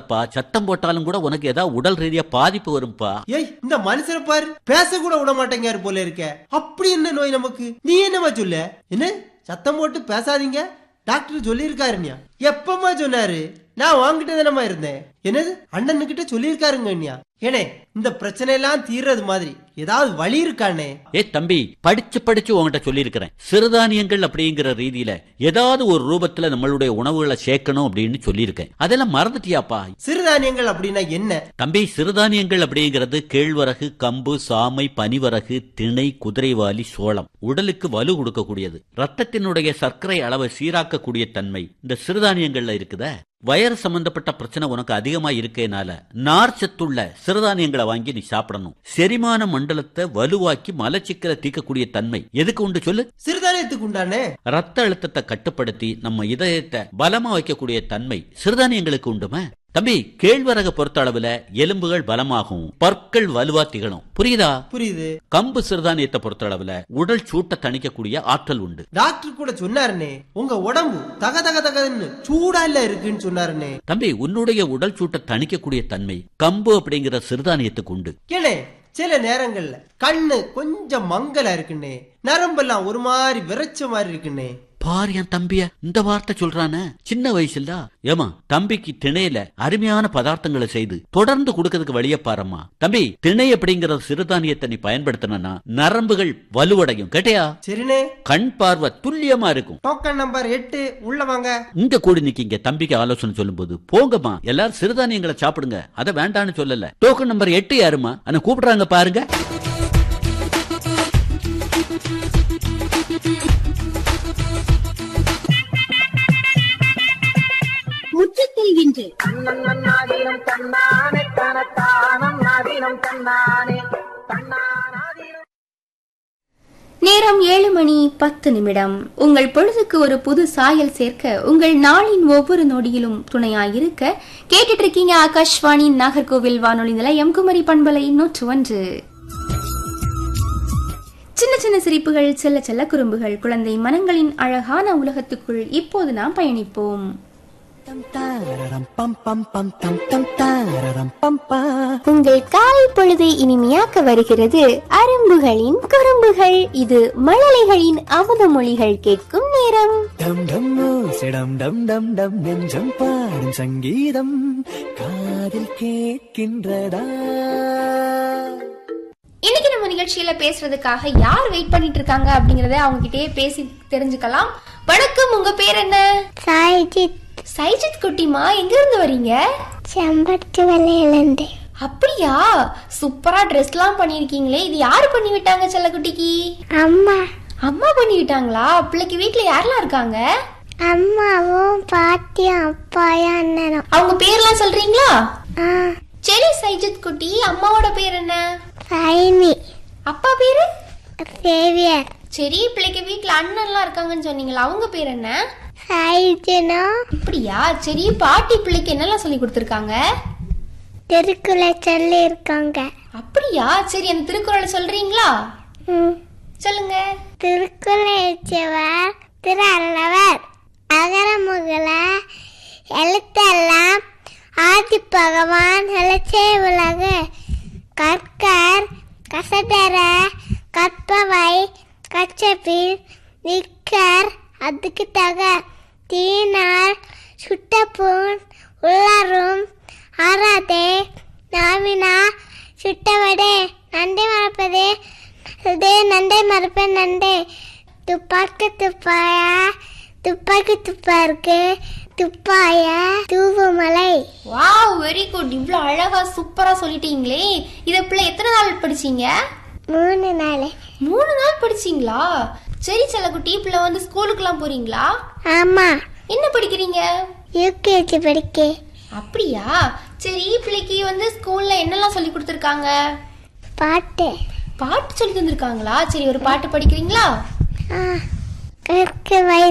போடாதப்பா சத்தம் போட்டாலும் கூட உனக்கு ஏதாவது உடல் ரீதியா பாதிப்பு வரும்பா ஏய் இந்த மனுஷனை பாரு பேச கூட விட மாட்டேங்காரு போல இருக்க அப்படி என்ன நோய் நமக்கு நீ என்னமா சொல்ல என்ன சத்தம் போட்டு பேசாதீங்க டாக்டர் சொல்லியிருக்காருன்யா எப்பமா சொன்னாரு நான் வாங்கிட்டு தானமா இருந்தேன் என்னது அண்ணனுக்கிட்ட சொல்லியிருக்காருங்க ஏனே இந்த பிரச்சனை எல்லாம் தீர்றது மாதிரி ஏதாவது வழி இருக்கானே ஏ தம்பி படிச்சு படிச்சு உன்கிட்ட சொல்லியிருக்கிறேன் சிறுதானியங்கள் அப்படிங்கிற ரீதியில ஏதாவது ஒரு ரூபத்துல நம்மளுடைய உணவுகளை சேர்க்கணும் அப்படின்னு சொல்லியிருக்கேன் அதெல்லாம் மறந்துட்டியாப்பா சிறுதானியங்கள் அப்படின்னா என்ன தம்பி சிறுதானியங்கள் அப்படிங்கிறது கேழ்வரகு கம்பு சாமை பனிவரகு திணை குதிரைவாலி சோளம் உடலுக்கு வலு கொடுக்கக்கூடியது ரத்தத்தினுடைய சர்க்கரை அளவை சீராக்கக்கூடிய தன்மை இந்த சிறுதானியங்கள்ல இருக்குதே வயறு சம்பந்தப்பட்ட பிரச்சனை உனக்கு அதிகமா இருக்கேனால நார் சத்துள்ள சிறுதானியங்களை வாங்கி நீ சாப்பிடணும் செரிமான மண்டலத்தை வலுவாக்கி மலச்சிக்கலை தீர்க்கக்கூடிய தன்மை எதுக்கு உண்டு சொல்லு சிறுதானியத்துக்கு உண்டானே ரத்த அழுத்தத்தை கட்டுப்படுத்தி நம்ம இதயத்தை பலமா வைக்கக்கூடிய தன்மை சிறுதானியங்களுக்கு உண்டுமா தம்பி கேழ்வரக பொறுத்த அளவுல எலும்புகள் பலமாகும் பற்கள் வலுவா திகழும் புரியுதா புரியுது கம்பு சிறுதானியத்தை பொறுத்த அளவுல உடல் சூட்டை தணிக்கக்கூடிய ஆற்றல் உண்டு டாக்டர் கூட சொன்னாருனே உங்க உடம்பு தக தக தகன்னு சூடா இல்ல இருக்குன்னு சொன்னாருனே தம்பி உன்னுடைய உடல் சூட்டை தணிக்கக்கூடிய தன்மை கம்பு அப்படிங்கிற சிறுதானியத்துக்கு உண்டு ஏனே சில நேரங்கள்ல கண்ணு கொஞ்சம் மங்கலா இருக்குன்னே நரம்பெல்லாம் ஒரு மாதிரி விரைச்ச மாதிரி இருக்குன்னே பாரு என் தம்பிய இந்த வார்த்தை சொல்றானே சின்ன வயசுல ஏமா தம்பிக்கு திணையில அருமையான பதார்த்தங்களை செய்து தொடர்ந்து கொடுக்கறதுக்கு வழிய பாரம்மா தம்பி திணை அப்படிங்கிற சிறுதானியத்தை நீ பயன்படுத்தினா நரம்புகள் வலுவடையும் கேட்டியா சரிண்ணே கண் பார்வை துல்லியமா இருக்கும் டோக்கன் நம்பர் எட்டு உள்ள வாங்க இங்க கூடி நிக்கீங்க தம்பிக்கு ஆலோசனை சொல்லும்போது போங்கம்மா எல்லாரும் சிறுதானியங்களை சாப்பிடுங்க அதை வேண்டான்னு சொல்லல டோக்கன் நம்பர் எட்டு யாருமா ஆனா கூப்பிடுறாங்க பாருங்க முற்றத்தில் இன்று தன்னன்னாதீனம் தன்னானே தனத்தானம் நாதீனம் தன்னானே தன்னானாதீனம் நேரம் ஏழு மணி பத்து நிமிடம் உங்கள் பொழுதுக்கு ஒரு புது சாயல் சேர்க்க உங்கள் நாளின் ஒவ்வொரு நொடியிலும் துணையாயிருக்க கேட்டுட்டு இருக்கீங்க ஆகாஷ்வாணி நாகர்கோவில் வானொலி நிலையம் குமரி பண்பலை நூற்று ஒன்று சின்ன சின்ன சிரிப்புகள் செல்ல செல்ல குறும்புகள் குழந்தை மனங்களின் அழகான உலகத்துக்குள் இப்போது நாம் பயணிப்போம் உங்கள் காலை பொழுதை இனிமையாக்க வருகிறது அரும்புகளின் குறும்புகள் இது மழலைகளின் அமுத மொழிகள் கேட்கும் நேரம் டம் டம் சிடம் டம் டம் டம் நெஞ்சம் பாடும் சங்கீதம் காதில் கேட்கின்றதா இன்னைக்கு நம்ம நிகழ்ச்சியில பேசுறதுக்காக யார் வெயிட் பண்ணிட்டு இருக்காங்க அப்படிங்கறத அவங்க கிட்டயே பேசி தெரிஞ்சுக்கலாம் வணக்கம் உங்க பேர் என்ன சாய்ஜித் சைஜித் குட்டிமா எங்க இருந்து வரீங்க செம்பட்டு விலையிலேருந்து அப்படியா சூப்பரா ட்ரெஸ்லாம் பண்ணிருக்கீங்களே இது யாரு பண்ணி விட்டாங்க செல்லக்குட்டிக்கு அம்மா அம்மா பண்ணி விட்டாங்களா பிள்ளைக்கு வீட்ல யாரெல்லாம் இருக்காங்க அம்மாவும் பாட்டியும் அப்பாயும் அண்ணனும் அவங்க பேர்லாம் சொல்றீங்களா ஆ சரி சைஜித் குட்டி அம்மாவோட பேர் என்ன சைனி அப்பா பேரு சேவியர் சரி பிள்ளைக்கு வீட்ல அண்ணன்லாம் இருக்காங்கன்னு சொன்னீங்களா அவங்க பேர் என்ன சைஜனும் அப்படியா சரி பாட்டி பிள்ளைக்கு என்னெல்லாம் சொல்லி கொடுத்துருக்காங்க திருக்குறளை சொல்லி இருக்காங்க அப்படியா சரி அந்த திருக்குறளை சொல்றீங்களா ம். சொல்லுங்க திருக்குறளை எழுச்சியவர் திரு அல்லவர் அகர முகல எழுத்தெல்லாம் ஆதி பகவான் எழுச்சே உலகு கற்கர் கசடர கற்பவை கச்சபில் நிற்கர் அதுக்கு தக தீனார் சுட்டப்பூன் உள்ளரும் ஆறாதே நாவினா சுட்டவடே நண்டை மறப்பதே இதே நண்டை மறப்பேன் நண்டை துப்பாக்கி துப்பாயா துப்பாக்கி துப்பா இருக்கு துப்பாய தூவுமலை வாவ் வெரி குட் இவ்வளோ அழகா சூப்பரா சொல்லிட்டீங்களே இதை பிள்ளை எத்தனை நாள் படிச்சீங்க மூணு நாள் மூணு நாள் படிச்சீங்களா சரி செல்லக்குட்டி பிள்ளை வந்து ஸ்கூலுக்குலாம் போறீங்களா ஆமா என்ன படிக்கிறீங்க யூகேஜி படிக்க அப்படியா சரி பிள்ளைக்கு வந்து ஸ்கூல்ல என்னெல்லாம் சொல்லி கொடுத்துருக்காங்க பாட்டு பாட்டு சொல்லி தந்திருக்காங்களா சரி ஒரு பாட்டு படிக்கிறீங்களா ஆ கற்க வை